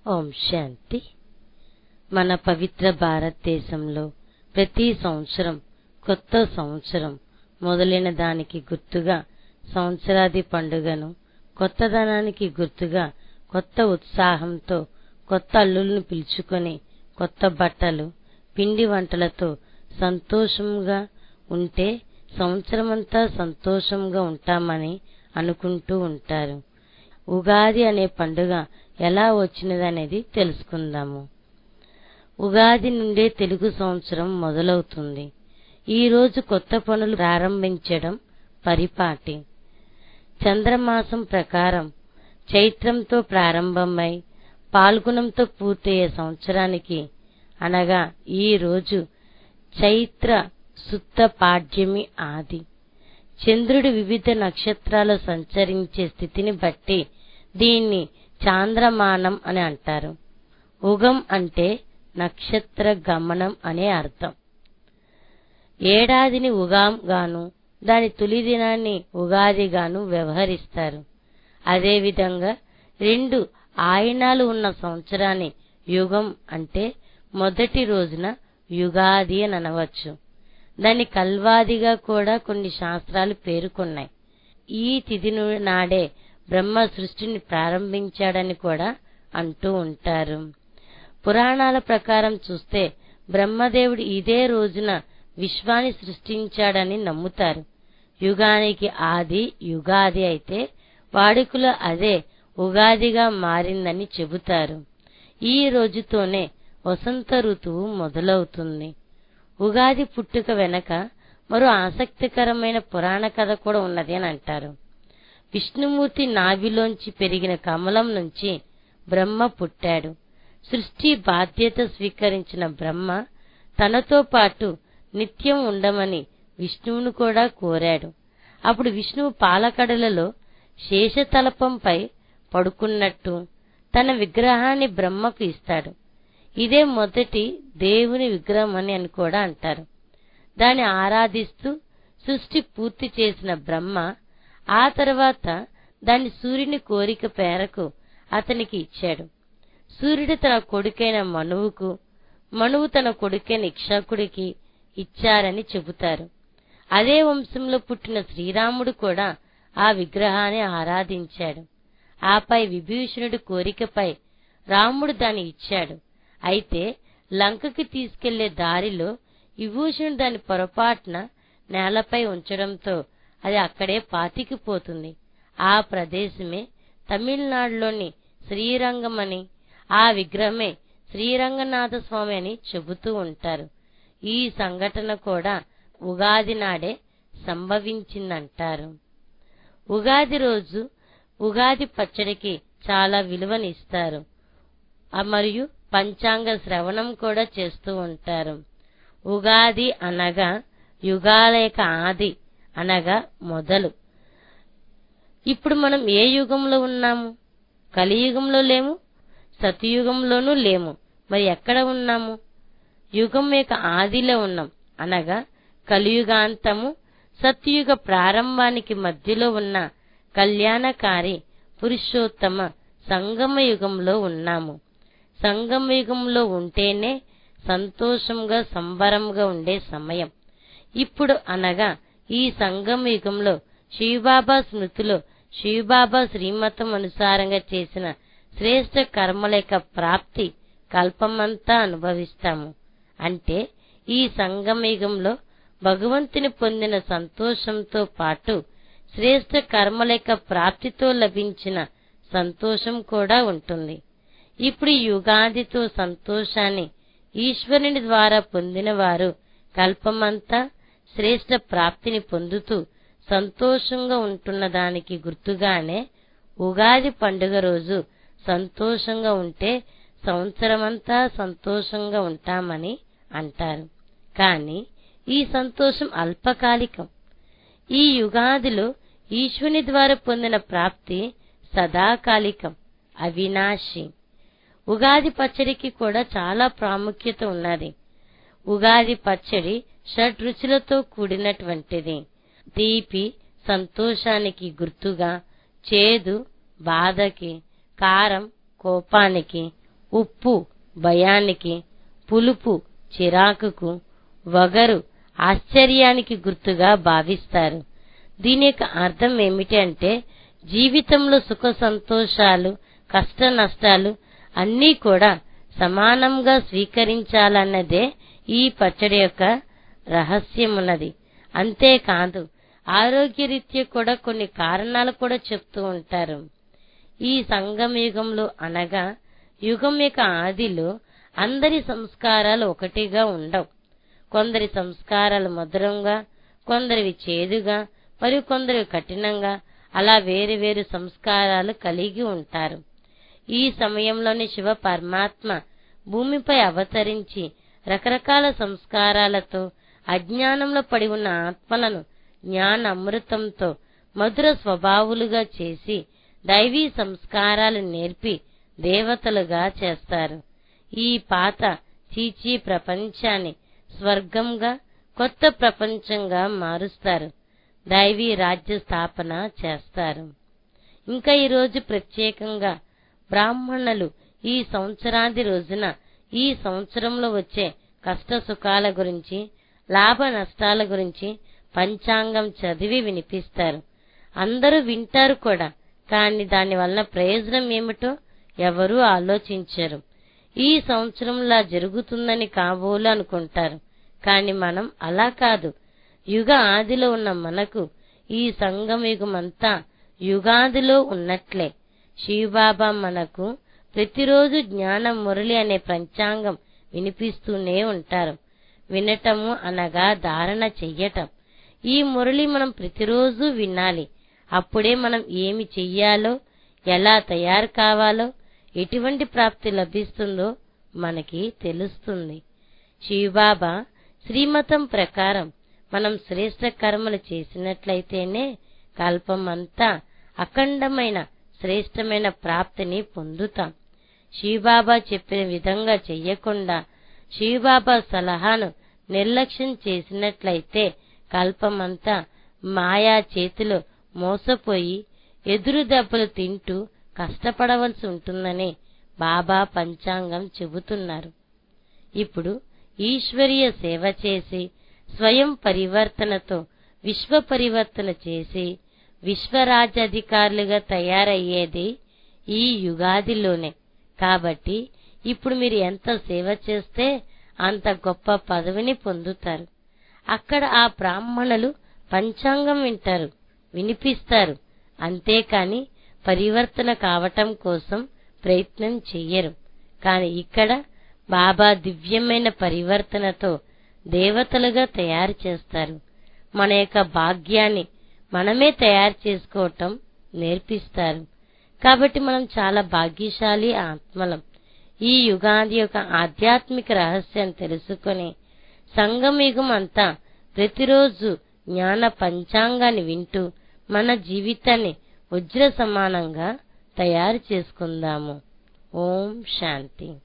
ఓం శాంతి మన పవిత్ర భారతదేశంలో ప్రతి సంవత్సరం కొత్త సంవత్సరం మొదలైన దానికి గుర్తుగా సంవత్సరాది పండుగను కొత్తదనానికి గుర్తుగా కొత్త ఉత్సాహంతో కొత్త అల్లుల్ని పిలుచుకొని కొత్త బట్టలు పిండి వంటలతో సంతోషంగా ఉంటే సంవత్సరమంతా సంతోషంగా ఉంటామని అనుకుంటూ ఉంటారు ఉగాది అనే పండుగ ఎలా వచ్చినదనేది తెలుసుకుందాము ఉగాది నుండే తెలుగు సంవత్సరం మొదలవుతుంది ఈ రోజు కొత్త పనులు ప్రారంభించడం పరిపాటి చంద్రమాసం ప్రకారం చైత్రంతో ప్రారంభమై పాల్గుణంతో పూర్తయ్యే సంవత్సరానికి అనగా ఈ రోజు చైత్ర శుద్ధ పాడ్యమి ఆది చంద్రుడు వివిధ నక్షత్రాలు సంచరించే స్థితిని బట్టి దీన్ని చాంద్రమానం అని అంటారు ఉగం అంటే నక్షత్ర గమనం అనే అర్థం ఏడాదిని ఉగాం గాను దాని తొలి దినాన్ని ఉగాదిగాను వ్యవహరిస్తారు అదేవిధంగా రెండు ఆయనాలు ఉన్న సంవత్సరాన్ని యుగం అంటే మొదటి రోజున యుగాది అని అనవచ్చు దాన్ని కల్వాదిగా కూడా కొన్ని శాస్త్రాలు పేర్కొన్నాయి ఈ తిథి నాడే బ్రహ్మ సృష్టిని ప్రారంభించాడని కూడా అంటూ ఉంటారు పురాణాల ప్రకారం చూస్తే బ్రహ్మదేవుడు ఇదే రోజున విశ్వాన్ని సృష్టించాడని నమ్ముతారు యుగానికి ఆది యుగాది అయితే వాడుకలో అదే ఉగాదిగా మారిందని చెబుతారు ఈ రోజుతోనే వసంత ఋతువు మొదలవుతుంది ఉగాది పుట్టుక వెనక మరో ఆసక్తికరమైన పురాణ కథ కూడా ఉన్నది అని అంటారు విష్ణుమూర్తి నాభిలోంచి పెరిగిన కమలం నుంచి బ్రహ్మ పుట్టాడు సృష్టి బాధ్యత స్వీకరించిన బ్రహ్మ తనతో పాటు నిత్యం ఉండమని విష్ణువును కూడా కోరాడు అప్పుడు విష్ణువు పాలకడలలో శేషతలపంపై పడుకున్నట్టు తన విగ్రహాన్ని బ్రహ్మకు ఇస్తాడు ఇదే మొదటి దేవుని విగ్రహం అని అని కూడా అంటారు దాన్ని ఆరాధిస్తూ సృష్టి పూర్తి చేసిన బ్రహ్మ ఆ తర్వాత దాన్ని సూర్యుని కోరిక పేరకు అతనికి ఇచ్చాడు సూర్యుడు తన కొడుకైన మనువుకు మనువు తన కొడుకైన ఇక్షకుడికి ఇచ్చారని చెబుతారు అదే వంశంలో పుట్టిన శ్రీరాముడు కూడా ఆ విగ్రహాన్ని ఆరాధించాడు ఆపై విభీషణుడి కోరికపై రాముడు దాన్ని ఇచ్చాడు అయితే లంకకి తీసుకెళ్లే దారిలో విభూషణుడు దాని పొరపాటున నేలపై ఉంచడంతో అది అక్కడే పాతికిపోతుంది ఆ ప్రదేశమే తమిళనాడులోని శ్రీరంగం అని ఆ విగ్రహమే శ్రీరంగనాథ స్వామి అని చెబుతూ ఉంటారు ఈ సంఘటన కూడా ఉగాది నాడే సంభవించిందంటారు ఉగాది రోజు ఉగాది పచ్చడికి చాలా విలువనిస్తారు మరియు పంచాంగ శ్రవణం కూడా చేస్తూ ఉంటారు ఉగాది అనగా యుగాలేక ఆది అనగా మొదలు ఇప్పుడు మనం ఏ యుగంలో ఉన్నాము కలియుగంలో లేము సతయుగంలోనూ లేము మరి ఎక్కడ ఉన్నాము యుగం యొక్క ఆదిలో ఉన్నాం అనగా కలియుగాంతము సత్యుగ ప్రారంభానికి మధ్యలో ఉన్న కళ్యాణకారి పురుషోత్తమ సంగమ యుగంలో ఉన్నాము సంగమ యుగంలో ఉంటేనే సంతోషంగా సంబరంగా ఉండే సమయం ఇప్పుడు అనగా ఈ సంగమ యుగంలో శివబాబా స్మృతిలో శివబాబా శ్రీమతం అనుసారంగా చేసిన శ్రేష్ట కర్మల యొక్క ప్రాప్తి కల్పమంతా అనుభవిస్తాము అంటే ఈ సంగమయుగంలో భగవంతుని పొందిన సంతోషంతో పాటు శ్రేష్ట కర్మల యొక్క ప్రాప్తితో లభించిన సంతోషం కూడా ఉంటుంది ఇప్పుడు యుగాదితో సంతోషాన్ని ఈశ్వరుని ద్వారా పొందిన వారు కల్పమంతా శ్రేష్ట ప్రాప్తిని పొందుతూ సంతోషంగా ఉంటున్న దానికి గుర్తుగానే ఉగాది పండుగ రోజు సంతోషంగా ఉంటే సంవత్సరమంతా సంతోషంగా ఉంటామని అంటారు కానీ ఈ సంతోషం అల్పకాలికం ఈ యుగాదిలో ఈశ్వని ద్వారా పొందిన ప్రాప్తి సదాకాలికం అవినాశి ఉగాది పచ్చడికి కూడా చాలా ప్రాముఖ్యత ఉన్నది ఉగాది పచ్చడి షడ్ రుచులతో కూడినటువంటిది తీపి సంతోషానికి గుర్తుగా చేదు బాధకి కారం కోపానికి ఉప్పు భయానికి పులుపు చిరాకుకు వగరు ఆశ్చర్యానికి గుర్తుగా భావిస్తారు దీని యొక్క అర్థం ఏమిటి అంటే జీవితంలో సుఖ సంతోషాలు కష్ట నష్టాలు అన్నీ కూడా సమానంగా స్వీకరించాలన్నదే ఈ పచ్చడి యొక్క రహస్యమున్నది అంతేకాదు ఆరోగ్యరీత్యా కూడా కొన్ని కారణాలు కూడా చెప్తూ ఉంటారు ఈ సంగమ యుగంలో అనగా యుగం యొక్క ఆదిలో అందరి సంస్కారాలు ఒకటిగా ఉండవు కొందరి సంస్కారాలు మధురంగా కొందరివి చేదుగా మరియు కొందరివి కఠినంగా అలా వేరు వేరు సంస్కారాలు కలిగి ఉంటారు ఈ సమయంలోని శివ పరమాత్మ భూమిపై అవతరించి రకరకాల సంస్కారాలతో అజ్ఞానంలో పడి ఉన్న ఆత్మలను జ్ఞాన అమృతంతో మధుర స్వభావులుగా చేసి దైవీ సంస్కారాలు నేర్పి దేవతలుగా చేస్తారు ఈ పాత చీచీ ప్రపంచాన్ని స్వర్గంగా కొత్త ప్రపంచంగా మారుస్తారు దైవీ రాజ్య స్థాపన చేస్తారు ఇంకా ఈరోజు ప్రత్యేకంగా బ్రాహ్మణులు ఈ సంవత్సరాది రోజున ఈ సంవత్సరంలో వచ్చే కష్ట సుఖాల గురించి లాభ నష్టాల గురించి పంచాంగం చదివి వినిపిస్తారు అందరూ వింటారు కూడా కానీ దాని వలన ప్రయోజనం ఏమిటో ఎవరూ ఆలోచించరు ఈ సంవత్సరంలా జరుగుతుందని కాబోలు అనుకుంటారు కానీ మనం అలా కాదు యుగ ఆదిలో ఉన్న మనకు ఈ సంగమ యుగమంతా యుగాదిలో ఉన్నట్లే శివబాబా మనకు ప్రతిరోజు జ్ఞాన మురళి అనే పంచాంగం వినిపిస్తూనే ఉంటారు వినటము అనగా ధారణ చెయ్యటం ఈ మురళి మనం ప్రతిరోజు వినాలి అప్పుడే మనం ఏమి చెయ్యాలో ఎలా తయారు కావాలో ఎటువంటి ప్రాప్తి లభిస్తుందో మనకి తెలుస్తుంది శివబాబా శ్రీమతం ప్రకారం మనం శ్రేష్ట కర్మలు చేసినట్లయితేనే కల్పమంతా అఖండమైన శ్రేష్టమైన ప్రాప్తిని పొందుతాం శివబాబా చెప్పిన విధంగా చెయ్యకుండా శివబాబా సలహాను నిర్లక్ష్యం చేసినట్లయితే కల్పమంతా మాయా చేతిలో మోసపోయి ఎదురు దెబ్బలు తింటూ కష్టపడవలసి ఉంటుందని బాబా పంచాంగం చెబుతున్నారు ఇప్పుడు ఈశ్వరీయ సేవ చేసి స్వయం పరివర్తనతో విశ్వ పరివర్తన చేసి విశ్వరాజ్యాధికారులుగా తయారయ్యేది ఈ యుగాదిలోనే కాబట్టి ఇప్పుడు మీరు ఎంత సేవ చేస్తే అంత గొప్ప పదవిని పొందుతారు అక్కడ ఆ బ్రాహ్మణులు పంచాంగం వింటారు వినిపిస్తారు అంతేకాని పరివర్తన కావటం కోసం ప్రయత్నం చెయ్యరు కాని ఇక్కడ బాబా దివ్యమైన పరివర్తనతో దేవతలుగా తయారు చేస్తారు మన యొక్క భాగ్యాన్ని మనమే తయారు చేసుకోవటం నేర్పిస్తారు కాబట్టి మనం చాలా భాగ్యశాలి ఆత్మలం ఈ యుగాది యొక్క ఆధ్యాత్మిక రహస్యం తెలుసుకొని సంగమయుగం అంతా ప్రతిరోజు జ్ఞాన పంచాంగాన్ని వింటూ మన జీవితాన్ని వజ్ర సమానంగా తయారు చేసుకుందాము ఓం శాంతి